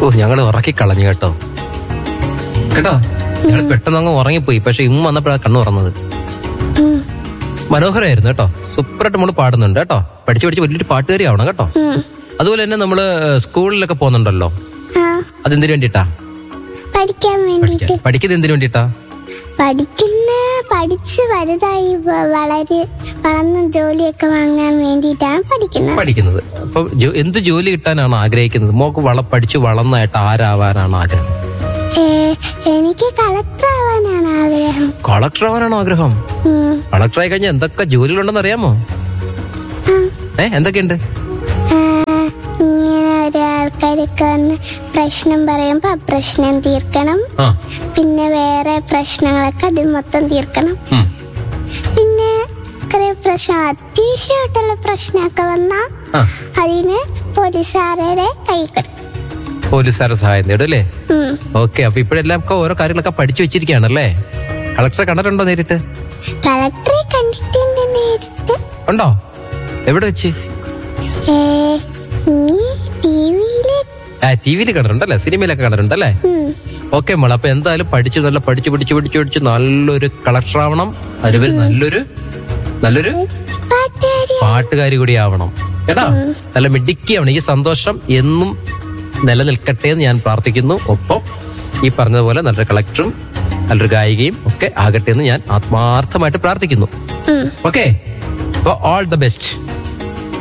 ഓ ഞങ്ങൾ ഉറക്കി കളഞ്ഞു കേട്ടോ കേട്ടോ ഞങ്ങൾ പെട്ടെന്ന് അങ്ങ് ഉറങ്ങിപ്പോയി പക്ഷെ ഇമ്മ വന്നപ്പോഴാണ് കണ്ണു തുറന്നത് ഉം. മനോഹരമായിരുന്നു കേട്ടോ സൂപ്പറായിട്ട് നമ്മൾ പാടുന്നുണ്ട് കേട്ടോ പഠിച്ചു പഠിച്ച് വലിയൊരു പാട്ടുകാരി ആവണം കേട്ടോ ഉം. അതുപോലെ തന്നെ നമ്മള് സ്കൂളിലൊക്കെ പോകുന്നുണ്ടല്ലോ ആ അതെന്തിനു വേണ്ടിട്ടാ പഠിക്കാൻ വേണ്ടിട്ട് പഠിക്കുന്നത് എന്തിനു വേണ്ടിട്ടാ പഠിക്കുന്ന പഠിച്ച് വലുതായി വ- വളരെ വളർന്ന ജോലിയൊക്കെ വാങ്ങാൻ വേണ്ടിയിട്ടാണ് പഠിക്കുന്നത് പഠിക്കുന്നത് അപ്പൊ ജോ- എന്ത് ജോലി കിട്ടാനാണ് ആഗ്രഹിക്കുന്നത് മോക്ക് വള പഠിച്ചു വളർന്നായിട്ട് ആരാവാനാണ് ആഗ്രഹം ഏ, എനിക്ക് കളക്ടർ ആവാനാണ് ആഗ്രഹം കളക്ടർ ആവാനാണോ ആഗ്രഹം ഉം. കളക്ടർ ആയി കഴിഞ്ഞാൽ എന്തൊക്കെ ജോലികളുണ്ടെന്ന് അറിയാമോ ആ. ഏ എന്തൊക്കെയുണ്ട് ആ, ഇങ്ങനെ ഒരാൾക്കാരൊക്കെ വന്ന് പ്രശ്നം പറയുമ്പോൾ ആ പ്രശ്നം തീർക്കണം ആ പിന്നെ വേറെ പ്രശ്നങ്ങളൊക്കെ അത് മൊത്തം തീർക്കണം ഉം. പിന്നെ കുറെ പ്രശ്നം അത്യാവശ്യമായിട്ടുള്ള പ്രശ്നമൊക്കെ വന്നാൽ ആ അതിന് പോലീസുകാരുടെ കൈ കൊടുക്കും പോലീസുകാരുടെ സഹായം തേടും അല്ലേ ഉം. ഓക്കെ അപ്പൊ ഇപ്പോഴെല്ലാം ഒക്കെ ഓരോ കാര്യങ്ങളൊക്കെ പഠിച്ചു വെച്ചിരിക്കുകയാണല്ലേ കളക്ടറെ കണ്ടിട്ടുണ്ടോ നേരിട്ട് കളക്ടറെ കണ്ടിട്ടുണ്ട് നേരത്തെ ഉണ്ടോ എവിടെ വെച്ച് ഏ, ഇനി ടിവിയില് ആ ടി വിയിൽ കണ്ടിട്ടുണ്ടല്ലേ സിനിമയിലൊക്കെ കണ്ടിട്ടുണ്ടല്ലേ ഉം. ഓക്കെ മോളെ അപ്പൊ എന്തായാലും പഠിച്ചു നല്ല പഠിച്ചു പഠിച്ചു പഠിച്ചു പഠിച്ചു നല്ലൊരു കളക്ടർ ആവണം അതുപോലെ നല്ലൊരു നല്ലൊരു പാട്ടുകാരി പാട്ടുകാരി കൂടി ആവണം കേട്ടാ നല്ല മിടുക്കിയാവണം ഈ സന്തോഷം എന്നും നിലനിൽക്കട്ടെ എന്ന് ഞാൻ പ്രാർത്ഥിക്കുന്നു ഒപ്പം ഈ പറഞ്ഞതുപോലെ നല്ലൊരു കളക്ടറും നല്ലൊരു ഗായികയും ഒക്കെ ആകട്ടെ എന്ന് ഞാൻ ആത്മാർത്ഥമായിട്ട് പ്രാർത്ഥിക്കുന്നു ഉം. ഓക്കെ അപ്പൊ all the best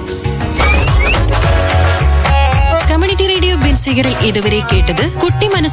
community radio ബിൻസിഗറിൽ ഇതുവരെ കേട്ടത് കുട്ടി മനസ്സ്